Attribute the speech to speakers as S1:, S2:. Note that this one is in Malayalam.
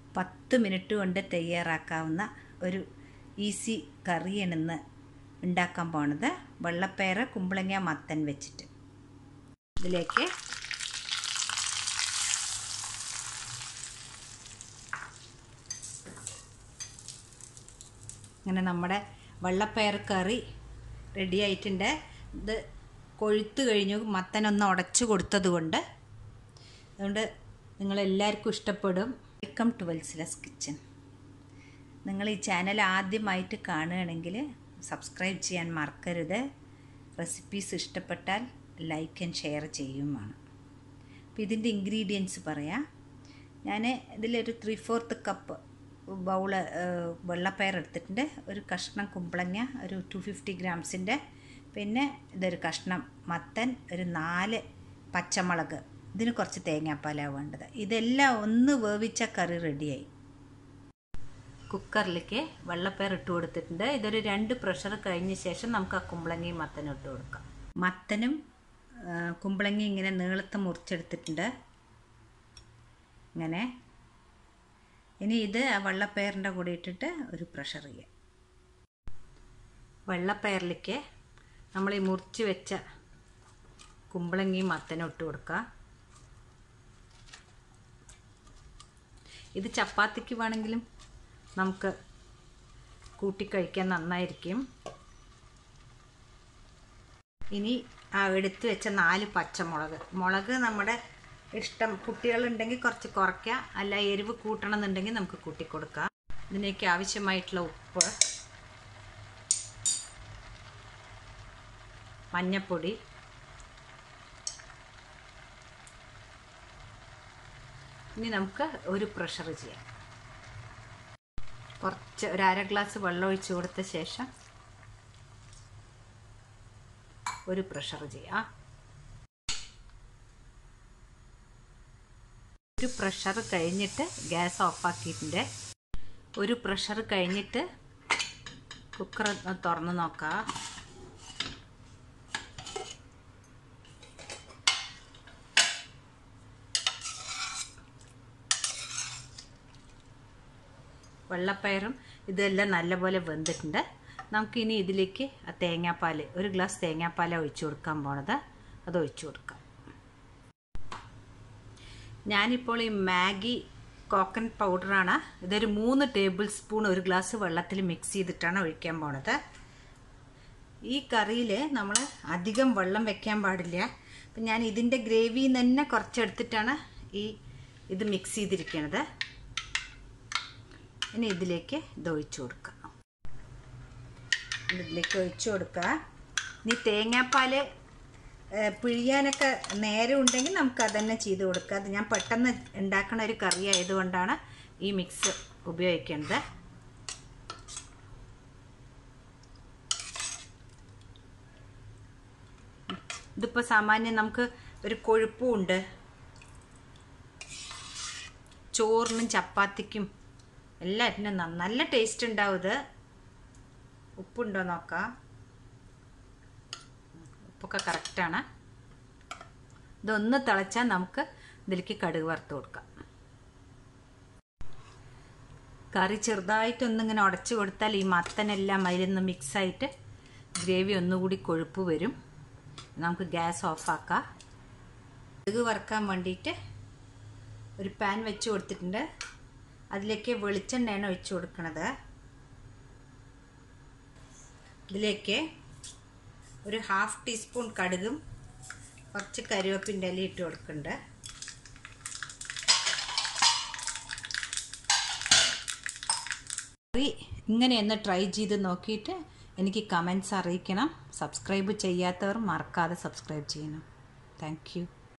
S1: പത്ത് മിനിറ്റ് കൊണ്ട് തയ്യാറാക്കാവുന്ന ഒരു ഈസി കറിയാണിന്ന് ഉണ്ടാക്കാൻ പോണത് വെള്ളപ്പയർ കുമ്പളങ്ങ മത്തൻ വെച്ചിട്ട് ഇതിലേക്ക് അങ്ങനെ നമ്മുടെ വെള്ളപ്പയർ കറി റെഡി ആയിട്ടുണ്ട് ഇത് കൊഴുത്ത് കഴിഞ്ഞു മത്തനൊന്ന് ഉടച്ചു കൊടുത്തത് കൊണ്ട് അതുകൊണ്ട് നിങ്ങളെല്ലാവർക്കും ഇഷ്ടപ്പെടും വെൽക്കം ടു വെൽസിലസ് കിച്ചൻ നിങ്ങൾ ഈ ചാനൽ ആദ്യമായിട്ട് കാണുകയാണെങ്കിൽ സബ്സ്ക്രൈബ് ചെയ്യാൻ മറക്കരുത് റെസിപ്പീസ് ഇഷ്ടപ്പെട്ടാൽ ലൈക്ക് ആൻഡ് ഷെയർ ചെയ്യും വേണം അപ്പോൾ ഇതിൻ്റെ ഇൻഗ്രീഡിയൻസ് പറയാം ഞാൻ ഇതിലൊരു ത്രീ ഫോർത്ത് കപ്പ് ബൗള് വെള്ളപ്പയർ എടുത്തിട്ടുണ്ട് ഒരു കഷ്ണം കുമ്പളങ്ങ ഒരു ടു ഫിഫ്റ്റി ഗ്രാംസിൻ്റെ പിന്നെ ഇതൊരു കഷ്ണം മത്തൻ ഒരു നാല് പച്ചമുളക് ഇതിന് കുറച്ച് തേങ്ങാപ്പാലാണ് വേണ്ടത് ഇതെല്ലാം ഒന്ന് വേവിച്ച കറി റെഡിയായി കുക്കറിലേക്ക് വെള്ളപ്പയർ ഇട്ട് കൊടുത്തിട്ടുണ്ട് ഇതൊരു രണ്ട് പ്രഷർ കഴിഞ്ഞ ശേഷം നമുക്ക് ആ കുമ്പളങ്ങയും മത്തനും ഇട്ട് കൊടുക്കാം മത്തനും കുമ്പളങ്ങയും ഇങ്ങനെ നീളത്ത് മുറിച്ചെടുത്തിട്ടുണ്ട് ഇങ്ങനെ ഇനി ഇത് ആ വെള്ളപ്പയറിൻ്റെ കൂടെ ഇട്ടിട്ട് ഒരു പ്രഷർ ചെയ്യാം വെള്ളപ്പയറിലേക്ക് നമ്മൾ ഈ മുറിച്ച് വെച്ച കുമ്പളങ്ങയും മത്തനും ഇട്ട് കൊടുക്കുക ഇത് ചപ്പാത്തിക്ക് വേണമെങ്കിലും നമുക്ക് കൂട്ടിക്കഴിക്കാൻ നന്നായിരിക്കും ഇനി ആ എടുത്ത് വെച്ച നാല് പച്ചമുളക് മുളക് നമ്മുടെ ഇഷ്ടം കുട്ടികളുണ്ടെങ്കിൽ കുറച്ച് കുറയ്ക്കുക അല്ല എരിവ് കൂട്ടണം എന്നുണ്ടെങ്കിൽ നമുക്ക് കൂട്ടിക്കൊടുക്കാം ഇതിലേക്ക് ആവശ്യമായിട്ടുള്ള ഉപ്പ് മഞ്ഞപ്പൊടി ഇനി നമുക്ക് ഒരു പ്രഷർ ചെയ്യാം കുറച്ച് ഒരു അര ഗ്ലാസ് വെള്ളം ഒഴിച്ച് കൊടുത്ത ശേഷം ഒരു പ്രഷർ ചെയ്യാം ഒരു പ്രഷർ കഴിഞ്ഞിട്ട് ഗ്യാസ് ഓഫാക്കിയിട്ടുണ്ട് ഒരു പ്രഷർ കഴിഞ്ഞിട്ട് കുക്കർ തുറന്ന് നോക്കാം വെള്ളപ്പയറും ഇതെല്ലാം നല്ലപോലെ വെന്തിട്ടുണ്ട് നമുക്കിനി ഇതിലേക്ക് ആ തേങ്ങാപ്പാൽ ഒരു ഗ്ലാസ് തേങ്ങാപ്പാൽ ഒഴിച്ചു കൊടുക്കാൻ പോണത് അത് ഒഴിച്ചു കൊടുക്കാം ഞാനിപ്പോൾ ഈ മാഗി കോക്കനട്ട് പൗഡറാണ് ഇതൊരു മൂന്ന് ടേബിൾ സ്പൂൺ ഒരു ഗ്ലാസ് വെള്ളത്തിൽ മിക്സ് ചെയ്തിട്ടാണ് ഒഴിക്കാൻ പോണത് ഈ കറിയിൽ നമ്മൾ അധികം വെള്ളം വെക്കാൻ പാടില്ല അപ്പം ഞാൻ ഇതിൻ്റെ ഗ്രേവിയിൽ തന്നെ കുറച്ചെടുത്തിട്ടാണ് ഈ ഇത് മിക്സ് ചെയ്തിരിക്കുന്നത് ഇനി ഇതിലേക്ക് ഇത് ഒഴിച്ചു കൊടുക്കുക ഇതിലേക്ക് ഒഴിച്ചു കൊടുക്കുക ഇനി തേങ്ങാപ്പാൽ പിഴിയാനൊക്കെ നേരെ ഉണ്ടെങ്കിൽ നമുക്ക് അതന്നെ ചെയ്ത് കൊടുക്കുക അത് ഞാൻ പെട്ടെന്ന് ഉണ്ടാക്കുന്ന ഒരു കറി ആയതുകൊണ്ടാണ് ഈ മിക്സ് ഉപയോഗിക്കുന്നത് ഇതിപ്പോൾ സാമാന്യം നമുക്ക് ഒരു കൊഴുപ്പും ഉണ്ട് ചോറിനും ചപ്പാത്തിക്കും എല്ലാറ്റിനും നല്ല ടേസ്റ്റ് ഉണ്ടാവും ഇത് ഉപ്പുണ്ടോ നോക്കാം ഉപ്പൊക്കെ കറക്റ്റാണ് ഇതൊന്ന് തിളച്ചാൽ നമുക്ക് ഇതിലേക്ക് കടുക് വറുത്ത് കൊടുക്കാം കറി ചെറുതായിട്ടൊന്നിങ്ങനെ ഉടച്ചു കൊടുത്താൽ ഈ മത്തനെല്ലാം അതിലൊന്ന് മിക്സായിട്ട് ഗ്രേവി ഒന്നുകൂടി കൊഴുപ്പ് വരും നമുക്ക് ഗ്യാസ് ഓഫാക്കാം കടുക് വറുക്കാൻ വേണ്ടിയിട്ട് ഒരു പാൻ വെച്ച് കൊടുത്തിട്ടുണ്ട് അതിലേക്ക് വെളിച്ചെണ്ണയാണ് ഒഴിച്ചു കൊടുക്കുന്നത് ഇതിലേക്ക് ഒരു ഹാഫ് ടീസ്പൂൺ കടുകും കുറച്ച് കരുവേപ്പിൻ്റെ ഇല ഇട്ട് കൊടുക്കുന്നുണ്ട് കറി ഇങ്ങനെയൊന്ന് ട്രൈ ചെയ്ത് നോക്കിയിട്ട് എനിക്ക് കമൻസ് അറിയിക്കണം സബ്സ്ക്രൈബ് ചെയ്യാത്തവർ മറക്കാതെ സബ്സ്ക്രൈബ് ചെയ്യണം താങ്ക്